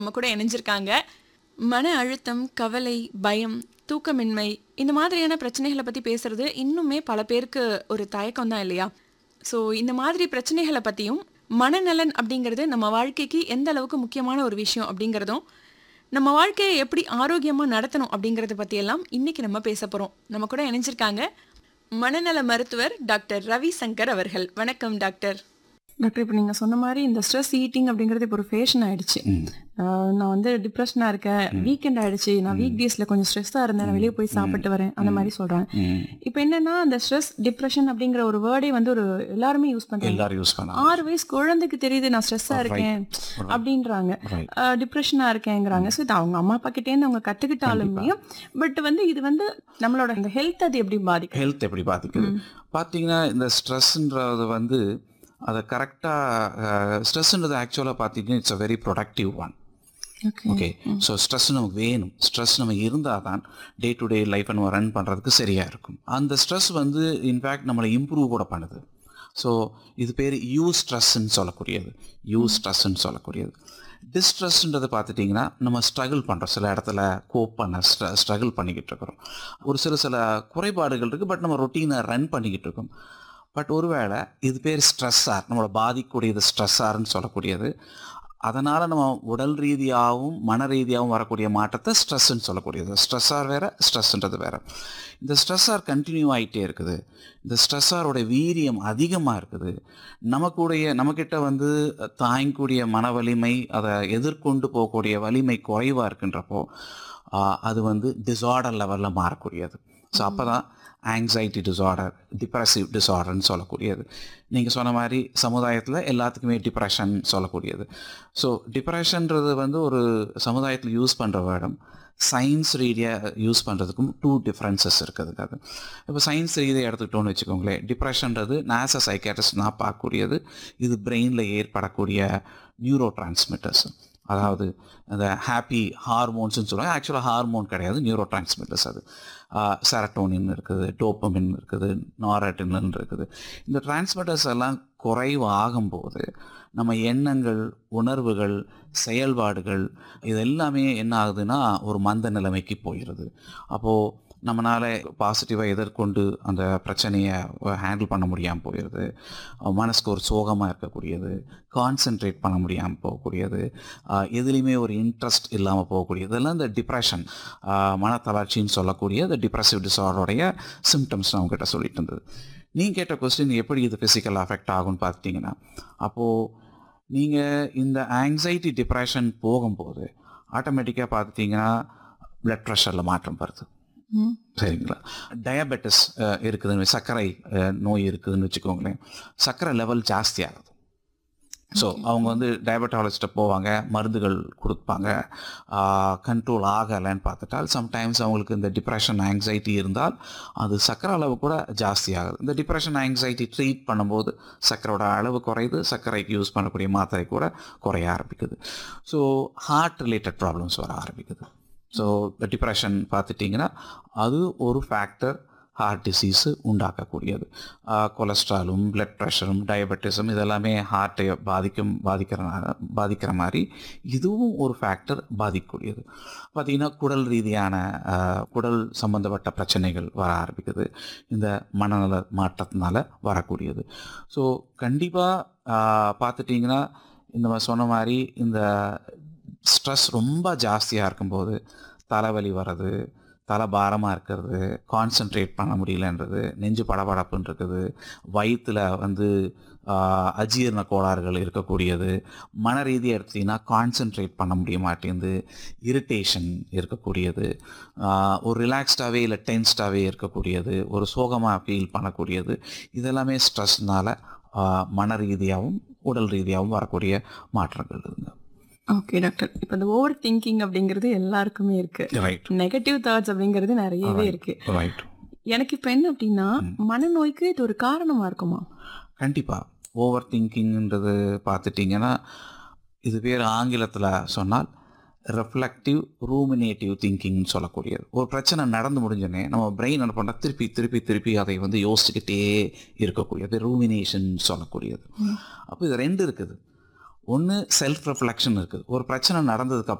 நம்ம கூட இணைஞ்சிருக்காங்க மன அழுத்தம் கவலை பயம் தூக்கமின்மை இந்த மாதிரியான பிரச்சனைகளை பற்றி பேசுறது இன்னுமே பல பேருக்கு ஒரு தயக்கம் தான் இல்லையா ஸோ இந்த மாதிரி பிரச்சனைகளை பற்றியும் மனநலன் அப்படிங்கிறது நம்ம வாழ்க்கைக்கு எந்த அளவுக்கு முக்கியமான ஒரு விஷயம் அப்படிங்கிறதும் நம்ம வாழ்க்கையை எப்படி ஆரோக்கியமாக நடத்தணும் அப்படிங்கிறத பற்றியெல்லாம் இன்னைக்கு நம்ம பேச போகிறோம் நம்ம கூட இணைஞ்சிருக்காங்க மனநல மருத்துவர் டாக்டர் ரவி சங்கர் அவர்கள் வணக்கம் டாக்டர் டாக்டர் இப்போ நீங்கள் சொன்ன மாதிரி இந்த ஸ்ட்ரெஸ் ஈட்டிங் அப்படிங்கிறது இப்போ ஒரு ஃபேஷன் ஆயிடுச்சு ஆஹ் நான் வந்து டிப்ரெஷனாக இருக்கேன் வீக்கெண்ட் ஆயிடுச்சு நான் வீக் டேஸில் கொஞ்சம் ஸ்ட்ரெஸ்ஸாக இருந்தேன் நான் வெளியே போய் சாப்பிட்டு வரேன் அந்த மாதிரி சொல்கிறாங்க இப்போ என்னன்னா அந்த ஸ்ட்ரெஸ் டிப்ரெஷன் அப்படிங்கிற ஒரு வேர்டே வந்து ஒரு எல்லாருமே யூஸ் பண்ணுறாங்க எல்லாரும் யூஸ் பண்ணலாம் ஆறு வயசு குழந்தைக்கு தெரியுது நான் ஸ்ட்ரெஸ்ஸாக இருக்கேன் அப்படின்றாங்க Right. டிப்ரெஷனாக இருக்கேங்கிறாங்க ஸோ இது அவங்க அம்மா அப்பா கிட்டேருந்து அவங்க கற்றுக்கிட்டாலுமே பட் வந்து இது வந்து நம்மளோட இந்த ஹெல்த் அது எப்படி பாதிக்கும் ஹெல்த் எப்படி பாதிக்குது பார்த்தீங்கன்னா இந்த ஸ்ட்ரெஸ்ன்றது வந்து அதை கரெக்டாக ஸ்ட்ரெஸ்ன்றது ஆக்சுவலாக பார்த்தீங்கன்னா it's a very productive one okay okay so stress நமக்கு வேணும் ஸ்ட்ரெஸ் நம்ம இருந்தால் தான் டே டு டே லைஃப்பை நம்ம ரன் பண்ணுறதுக்கு சரியாக இருக்கும் அந்த ஸ்ட்ரெஸ் வந்து இன்ஃபேக்ட் நம்மளை இம்ப்ரூவ் கூட பண்ணுது ஸோ இது பேர் யூ ஸ்ட்ரெஸ்ன்னு சொல்லக்கூடியது யூ ஸ்ட்ரெஸ்ன்னு சொல்லக்கூடியது டிஸ்ட்ரெஸ்ன்றது பார்த்துட்டிங்கன்னா நம்ம ஸ்ட்ரகிள் பண்ணுறோம் சில இடத்துல கோப் பண்ண ஸ்ட்ரகிள் பண்ணிக்கிட்டு இருக்கிறோம் ஒரு சில சில குறைபாடுகள் இருக்குது பட் நம்ம ரொட்டீனை ரன் பண்ணிக்கிட்டு இருக்கோம் பட் ஒருவேளை இது பேர் ஸ்ட்ரெஸ்ஸார் நம்மளை பாதிக்கக்கூடியது ஸ்ட்ரெஸ்ஸார்னு சொல்லக்கூடியது அதனால் நம்ம உடல் ரீதியாகவும் மன ரீதியாகவும் வரக்கூடிய மாற்றத்தை ஸ்ட்ரெஸ்ன்னு சொல்லக்கூடியது ஸ்ட்ரெஸ்ஸார் வேறு ஸ்ட்ரெஸ்ன்றது வேறு இந்த ஸ்ட்ரெஸ்ஸார் கண்டினியூ ஆகிட்டே இருக்குது இந்த ஸ்ட்ரெஸ்ஸாரோட வீரியம் அதிகமாக இருக்குது நமக்குடைய நம்மக்கிட்ட வந்து தாங்கக்கூடிய மன வலிமை அதை எதிர்கொண்டு போகக்கூடிய வலிமை குறைவாக இருக்குன்றப்போ ஆஹ், அது வந்து டிசார்டர் லெவலில் மாறக்கூடியது ஸோ அப்போ தான் ஆங்ஸைட்டி டிசார்டர் டிப்ரெசிவ் டிசார்டர்னு சொல்லக்கூடியது நீங்கள் சொன்ன மாதிரி சமுதாயத்தில் எல்லாத்துக்குமே டிப்ரெஷன் சொல்லக்கூடியது ஸோ டிப்ரெஷன்றது வந்து ஒரு சமுதாயத்தில் யூஸ் பண்ணுற வேர்டம் சயின்ஸ் ரீதியாக யூஸ் பண்ணுறதுக்கும் டூ டிஃப்ரென்சஸ் இருக்குதுங்க அது இப்போ சயின்ஸ் ரீதியாக எடுத்துக்கிட்டோம்னு வச்சுக்கோங்களேன் டிப்ரெஷன்றது நாச சைக்காட்ரிஸ்ட் நான் பார்க்கக்கூடியது இது பிரெயினில் ஏற்படக்கூடிய நியூரோ டிரான்ஸ்மிட்டர்ஸ் அதாவது அந்த ஹாப்பி ஹார்மோன்ஸ்னு சொல்லுவாங்க ஆக்சுவலாக ஹார்மோன் கிடையாது நியூரோ டிரான்ஸ்மிட்டர்ஸ் அது செரட்டோனின் இருக்குது டோப்பமின் இருக்குது நாரட்டின் இருக்குது இந்த டிரான்ஸ்மிட்டர்ஸ் எல்லாம் குறைவு ஆகும்போது நம்ம எண்ணங்கள் உணர்வுகள் செயல்பாடுகள் இது எல்லாமே என்ன ஆகுதுன்னா ஒரு மந்த நிலைமைக்கு போயிடுது அப்போது நம்மளால் பாசிட்டிவாக எதிர்கொண்டு அந்த பிரச்சனையை ஹேண்டில் பண்ண முடியாமல் போயிடுது மனசுக்கு ஒரு சோகமாக இருக்கக்கூடியது கான்சென்ட்ரேட் பண்ண முடியாமல் போகக்கூடியது ஆஹ் எதுலேயுமே ஒரு இன்ட்ரெஸ்ட் இல்லாமல் போகக்கூடியது இதெல்லாம் இந்த டிப்ரெஷன் மனத்தளர்ச்சின்னு சொல்லக்கூடிய இந்த டிப்ரெசிவ் டிசார்டருடைய சிம்டம்ஸ் நான் உங்ககிட்ட சொல்லிட்டு இருந்தது நீங்கள் கேட்ட கொஸ்டின் எப்படி இது ஃபிசிக்கல் அஃபெக்ட் ஆகும்னு பார்த்தீங்கன்னா அப்போது நீங்கள் இந்த ஆங்ஸைட்டி டிப்ரெஷன் போகும்போது ஆட்டோமேட்டிக்காக பார்த்துட்டிங்கன்னா பிளட் ப்ரெஷரில் மாற்றம் வருது ம் சரிங்களா டயபெட்டிஸ் இருக்குதுன்னு சர்க்கரை அஹ், நோய் இருக்குதுன்னு வச்சுக்கோங்களேன் சர்க்கரை லெவல் ஜாஸ்தி ஆகுது ஸோ அவங்க வந்து டயபெட்டாலஜிஸ்ட்டை போவாங்க மருந்துகள் கொடுப்பாங்க கண்ட்ரோல் ஆகலைன்னு பார்த்துட்டால் சம்டைம்ஸ் அவங்களுக்கு இந்த டிப்ரெஷன் ஆங்ஸைட்டி இருந்தால் அது சர்க்கரை அளவு கூட ஜாஸ்தி ஆகுது இந்த டிப்ரெஷன் ஆங்ஸைட்டி ட்ரீட் பண்ணும்போது சர்க்கரையோட அளவு குறையுது சர்க்கரைக்கு யூஸ் பண்ணக்கூடிய மாத்திரை கூட குறைய ஆரம்பிக்குது ஸோ ஹார்ட் ரிலேட்டட் ப்ராப்ளம்ஸ் வர ஆரம்பிக்குது ஸோ டிப்ரெஷன் பார்த்துட்டிங்கன்னா அது ஒரு ஃபேக்டர் ஹார்ட் டிசீஸு உண்டாக்கக்கூடியது கொலஸ்ட்ராலும் பிளட் ப்ரெஷரும் டயபெட்டிஸும் இதெல்லாமே ஹார்ட்டை பாதிக்கும் பாதிக்கிறனால பாதிக்கிற மாதிரி இதுவும் ஒரு ஃபேக்டர் பாதிக்கக்கூடியது பார்த்திங்கன்னா குடல் ரீதியான ஆஹ், குடல் சம்பந்தப்பட்ட பிரச்சனைகள் வர ஆரம்பிக்குது இந்த மனநல மாற்றத்தினால வரக்கூடியது ஸோ கண்டிப்பாக பார்த்துட்டிங்கன்னா இந்த மாதிரி சொன்ன மாதிரி இந்த ஸ்ட்ரெஸ் ரொம்ப ஜாஸ்தியாக இருக்கும்போது தலைவலி வர்றது தலை பாரமாக இருக்கிறது கான்சென்ட்ரேட் பண்ண முடியலன்றது நெஞ்சு படபடப்புன்னு இருக்குது வயிற்றில் வந்து ஆஹ், அஜீரண கோளாறுகள் இருக்கக்கூடியது மன ரீதியாக எடுத்தீங்கன்னா கான்சென்ட்ரேட் பண்ண முடிய மாட்டேங்குது இரிட்டேஷன் இருக்கக்கூடியது ஆஹ், ஒரு ரிலாக்ஸ்டாகவே இல்லை டென்ஸ்டாகவே இருக்கக்கூடியது ஒரு சோகமாக ஃபீல் பண்ணக்கூடியது இதெல்லாமே ஸ்ட்ரெஸ்னால் மன ரீதியாகவும் உடல் ரீதியாகவும் வரக்கூடிய மாற்றங்கள் இருக்குங்க ஓகே டாக்டர் இப்போ இந்த ஓவர் திங்கிங் அப்படிங்கிறது எல்லாருக்குமே இருக்கு ரைட் நெகட்டிவ் தாட்ஸ் அப்படிங்கிறது நிறையவே இருக்கு ரைட் எனக்கு இப்போ என்ன அப்படின்னா மனநோய்க்கு இது ஒரு காரணமா இருக்குமா கண்டிப்பாக ஓவர் திங்கிங்ன்றது பார்த்துட்டிங்கன்னா இது பேர் ஆங்கிலத்தில் சொன்னால் ரெஃப்ளெக்டிவ் ரூமினேட்டிவ் திங்கிங்னு சொல்லக்கூடியது ஒரு பிரச்சனை நடந்து முடிஞ்சோடனே நம்ம பிரெயின் என்ன பண்ணால் திருப்பி திருப்பி திருப்பி அதை வந்து யோசிச்சுக்கிட்டே இருக்கக்கூடியது ரூமினேஷன் சொல்லக்கூடியது அப்போ இது ரெண்டு இருக்குது ஒன்று செல்ஃப் ரெஃப்ளெக்ஷன் இருக்குது ஒரு பிரச்சனை நடந்ததுக்கு